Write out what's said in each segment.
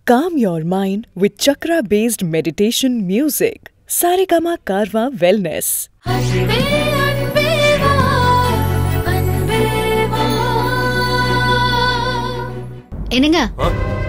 Calm your mind with chakra based meditation music. Saregama Karwa Wellness. அன்பே அன்பே வா அன்பே வா என்னங்க ஆ?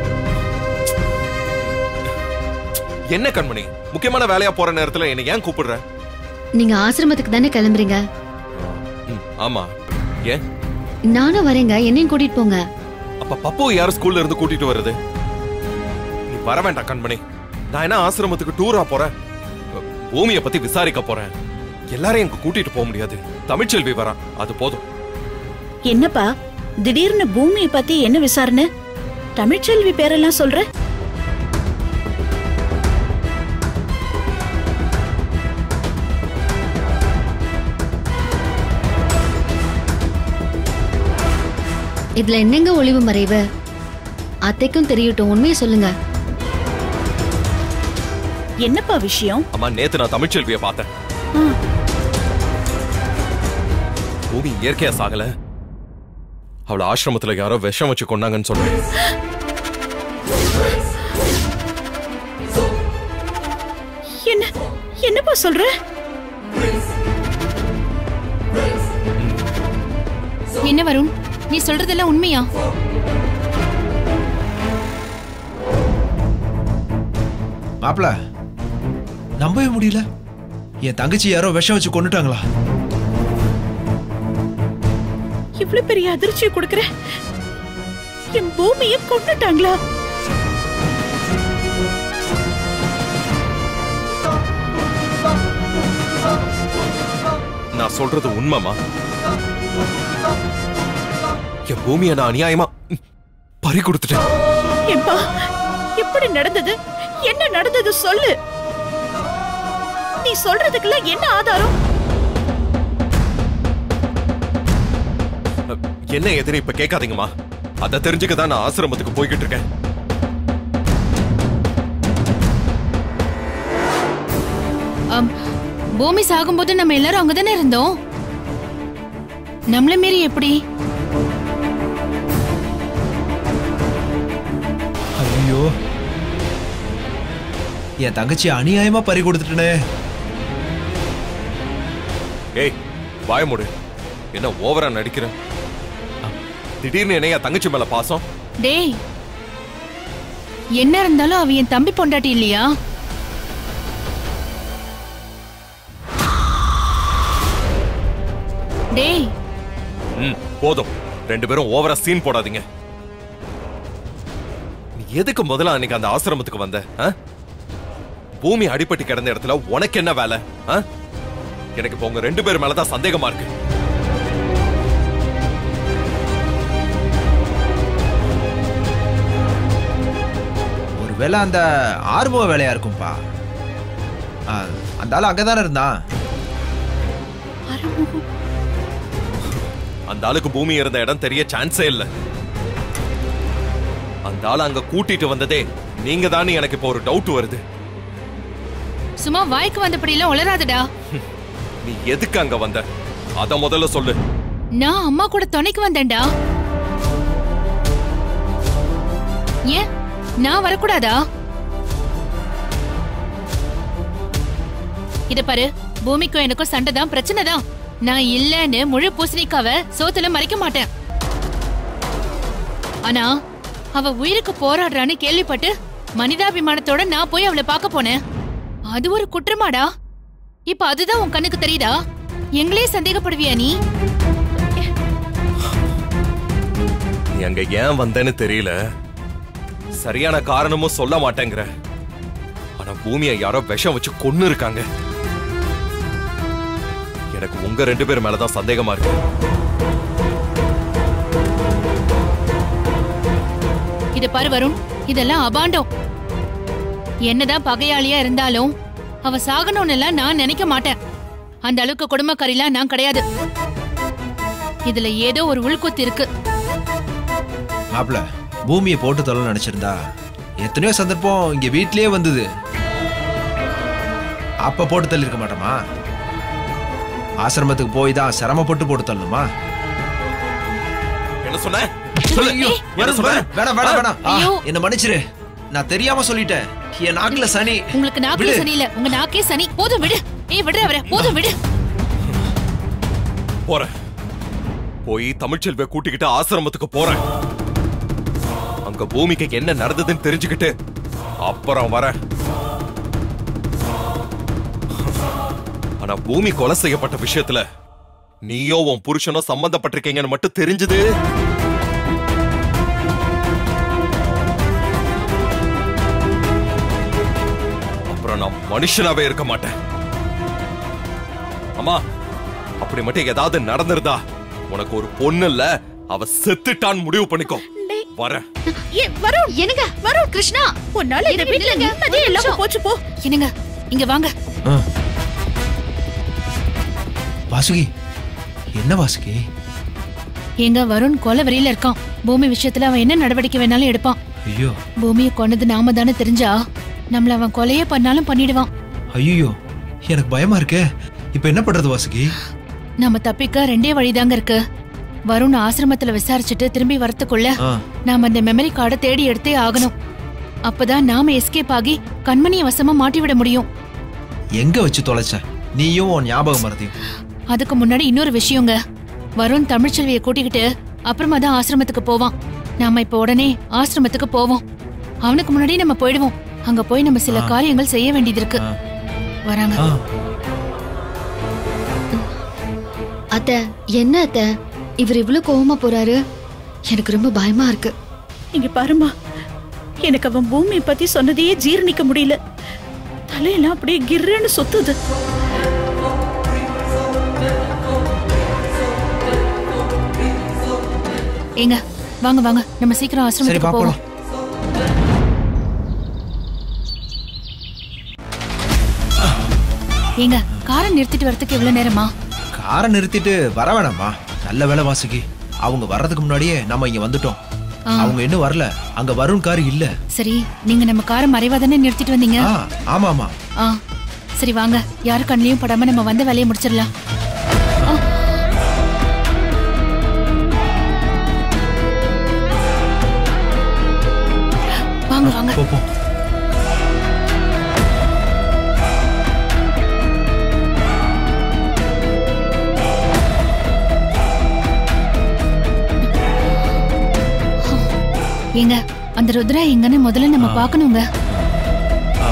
என்ன கண்மணி முக்கியமான வேலையா போற நேரத்துல என்ன ஏன் கூப்பிடுற நீங்க ஆசிரமத்துக்கு தானே கிளம்புறீங்க ம், ஆமா ஏன் நானும் வரேங்க என்னையும் கூட்டிட்டு போங்க அப்ப பப்பு யார் ஸ்கூல்ல இருந்து கூட்டிட்டு வருது நீ வர வேண்டாம் கண்மணி நான் என்ன ஆசிரமத்துக்கு டூரா போறேன் பூமியை பத்தி விசாரிக்க போறேன் எல்லாரையும் இங்க கூட்டிட்டு போக முடியாது தமிழ்ச்செல்வி வரா அது போதும் என்னப்பா திடீர்னு பூமியை பத்தி என்ன விசாரணை தமிழ்ச்செல்வி பேரெல்லாம் சொல்ற இதுல என்னங்க ஒளிவு மறைவு அத்தைக்கும் தெரியட்டும் உண்மையை சொல்லுங்க என்னப்பா விஷயம் அம்மா நேத்து நான் தமிழ்ச்செல்வியை பார்த்தேன் ஆ, பூமி இயற்கையா சாகல அவள ஆசிரமத்துல யாரோ விஷம் வச்சு கொண்டாங்கன்னு சொல்றேன் என்ன என்னப்பா சொல்ற என்ன வருண் நீ சொல்றதெல்லாம் உண்மையா மாப்பிள நம்பவே முடியல என் தங்கச்சி யாரோ விஷம் வச்சு கொண்டுட்டாங்களா இவ்ளோ பெரிய அதிர்ச்சியை கொடுக்கற என் பூமியை கொண்டுட்டாங்களா நான் சொல்றது உண்மைமா என் பூமியை நான் அநியாயமா ம், பறி கொடுத்துட்டேன் ஏப்பா எப்படி நடந்தது என்ன நடந்தது சொல்லு நீ சொல்றதுக்கெல்லாம் என்ன ஆதாரம் என்ன எதுன்னு இப்ப கேட்காதீங்கம்மா அதை தெரிஞ்சுக்க தான் நான் ஆசிரமத்துக்கு போய்கிட்டு இருக்கேன் அம், பூமி சாகும்போது நம்ம எல்லாரும் அங்கதானே இருந்தோம் நம்மள மீறி எப்படி ஐயோ என் தங்கச்சி அநியாயமா பறி கொடுத்துட்டனே ஏய் வாய மூடு என்ன ஓவரா நடிக்கிற திடீர்னு என்னையா தங்கச்சி மேல பாசம் டேய் என்ன இருந்தாலும் அவ என் தம்பி பொண்டாட்டி இல்லையா டேய் ம் போதும் ரெண்டு பேரும் ஓவரா சீன் போடாதீங்க நீ எதுக்கு முதல்ல அன்னைக்கு அந்த ஆசிரமத்துக்கு வந்த ஆ? பூமி அடிபட்டு கிடந்த இடத்துல உனக்கு என்ன வேலை ஆ? எனக்கு இப்ப உங்க ரெண்டு பேர் மேலதான் சந்தேகமா இருக்கு ஒருவேளை அந்த ஆர்வ வேலையா இருக்கும்பா ஆ, அந்த ஆள் அங்கதானே இருந்தான் அருமுகம் அந்த ஆளுக்கு பூமி இருந்த இடம் தெரிய சான்ஸே இல்ல அந்த ஆளை அங்க கூட்டிட்டு வந்ததே நீங்க தான் எனக்கு இப்போ ஒரு டவுட் வருது சும்மா வாய்க்கு வந்தபடியெல்லாம் உளராதடா நீ எதுக்கு அங்க வந்த அத முதல்ல சொல்லு நான் அம்மா கூட துணைக்கு வந்தேன்டா ஏன் நான் வரக்கூடாதா இத பாரு பூமிக்கும் எனக்கும் சண்டை தான் பிரச்சனை தான் நான் இல்லன்னு முழு பூசணிக்காவ சோத்துல மறைக்க மாட்டேன் ஆனா அவ உயிருக்கு போராடுறான்னு கேள்விப்பட்டு மனிதாபிமானத்தோட நான் போய் அவளை பார்க்க போனேன் அது ஒரு குற்றமாடா இப்ப அதுதான் உன் கண்ணுக்கு தெரியுதா எங்களே சந்தேகப்படுவியா நீ நீ அங்க ஏன் வந்தேன்னு தெரியல சரியான காரணமும் சொல்ல மாட்டேங்கிற ஆனா பூமியை யாரோ விஷம் வச்சு கொன்னு இருக்காங்க எனக்கு உங்க ரெண்டு பேர் மேலதான் சந்தேகமா இருக்கு இத பாரு வருண் இதெல்லாம் அபாண்டம் என்னதான் பகையாளியா இருந்தாலும் அவ சாகணும்னு எல்லாம் நான் நினைக்க மாட்டேன் அந்த அளவுக்கு குடும்பக்காரிலாம் நான் கிடையாது இதுல ஏதோ ஒரு உள்குத்து இருக்கு மாப்பிள பூமியை போட்டு தொலை நினைச்சிருந்தா எத்தனையோ சந்தர்ப்பம் இங்க வீட்லயே வந்தது அப்ப போட்டு தள்ளி இருக்க மாட்டோமா ஆசிரமத்துக்கு போய் தான் சிரமப்பட்டு போட்டு தள்ளணுமா என்ன சொன்ன சொல்லு ஐயோ, என்ன சொன்ன வேணாம் வேணாம் வேணாம் ஆ, ஐயோ. என்ன மன்னிச்சிரு நான் தெரியாம சொல்லிட்டேன் என் நாக்குல சனி உங்களுக்கு நாக்கே விடு. சனி இல்ல உங்க நாக்கே சனி போதும் விடு ஏய் விடு அவரை போதும் விடு போறேன் போய் தமிழ்ச்செல்விய கூட்டிக்கிட்டு ஆசிரமத்துக்கு போறேன் அங்க பூமிக்கு என்ன நடந்ததுன்னு தெரிஞ்சுக்கிட்டு அப்புறம் வரேன் ஆனா பூமி கொலை செய்யப்பட்ட விஷயத்துல நீயோ உன் புருஷனோ சம்பந்தப்பட்டிருக்கீங்கன்னு மட்டும் தெரிஞ்சது அப்புறம் நான் மனுஷனாவே இருக்க மாட்டேன் அம்மா அப்படி மட்டும் ஏதாவது நடந்திருந்தா உனக்கு ஒரு பொண்ணு இல்ல அவ செத்துட்டான்னு முடிவு பண்ணிக்கோ வரேன் ஏ வருண் என்னங்க வரும் கிருஷ்ணா உன்னால இந்த வீட்டுல இல்லைங்க, நிம்மதியே ஒரு இல்லாம நிமிஷம். போச்சு போ என்னங்க இங்க வாங்க ஆ. வாசுகி என்ன வாசுகி எங்க வருண் கொலை வெறியில இருக்கான் பூமி விஷயத்துல அவன் என்ன நடவடிக்கை வேணாலும் எடுப்பான் ஐயோ பூமியை கொன்னது நாம தானே தெரிஞ்சா நம்மள அவன் கொலையே பண்ணாலும் பண்ணிடுவான் ஐயோ எனக்கு பயமா இருக்கே இப்ப என்ன பண்றது வாசுகி நம்ம தப்பிக்க ரெண்டே வழிதாங்க இருக்கு வருண் ஆசிரமத்துல விசாரிச்சுட்டு திரும்பி வரத்துக்குள்ள ஆ, நாம அந்த மெமரி கார்டை தேடி எடுத்தே ஆகணும் அப்பதான் நாம எஸ்கேப் ஆகி கண்மணிய வசமா மாட்டி விட முடியும் எங்க வச்சு தொலைச்ச நீயும் உன் ஞாபகம் மறதியும் அதுக்கு முன்னாடி இன்னொரு விஷயங்க வருண் தமிழ்ச்செல்வியை கூட்டிக்கிட்டு அப்புறமா தான் ஆசிரமத்துக்கு போவான் நாம இப்ப உடனே ஆசிரமத்துக்கு போவோம் அவனுக்கு முன்னாடி நம்ம போயிடுவோம் அங்க போய் நம்ம சில ஆ. காரியங்கள் செய்ய வேண்டியது இருக்கு ஆ. வராங்க ஆ, அத்த என்ன அத்த இவர் இவ்வளவு கோவமா போறாரு எனக்கு ரொம்ப பயமா இருக்கு இங்க பாருமா எனக்கு அவன் பூமியை பத்தி சொன்னதையே ஜீரணிக்க முடியல தலையெல்லாம் அப்படியே கிர்ன்னு சுத்துது ஏங்க வாங்க வாங்க நம்ம சீக்கிரம் சரி ஆசிரமத்துக்கு பாப்போம் போவோம் ஏங்க காரை நிறுத்திட்டு வரதுக்கு எவ்வளவு நேரமா காரை நிறுத்திட்டு வர வேணாமா நல்ல வேலை வாசுகி அவங்க வர்றதுக்கு முன்னாடியே நம்ம இங்க வந்துட்டோம் ஆ. அவங்க இன்னும் வரல அங்க வருண் கார் இல்ல சரி நீங்க நம்ம காரை மறைவா தானே நிறுத்திட்டு வந்தீங்க ஆ, ஆமா ஆமா ஆ சரி வாங்க யாரு கண்ணிலையும் படாம நம்ம வந்த வேலையை முடிச்சிடலாம் ஆ. வாங்க வாங்க போ போ ஏங்க அந்த ருத்ரா எங்கன்னு முதல்ல நம்ம பார்க்கணுங்க ஆ,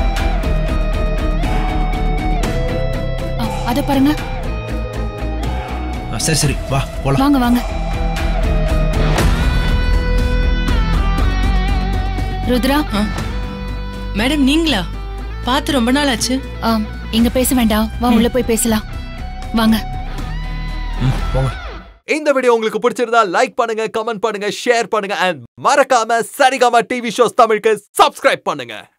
ஆ, அத பாருங்க ஆ, சரி சரி வா போலாம் வாங்க வாங்க ருத்ரா மேடம் நீங்களா பார்த்து ரொம்ப நாள் ஆச்சு ஆ, இங்க பேச வேண்டாம் வா உள்ள போய் பேசலாம் வாங்க ம், போங்க இந்த வீடியோ உங்களுக்கு பிடிச்சிருந்தா லைக் பண்ணுங்க கமெண்ட் பண்ணுங்க ஷேர் பண்ணுங்க அண்ட் மறக்காம சரிகமா டிவி ஷோஸ் தமிழுக்கு சப்ஸ்கிரைப் பண்ணுங்க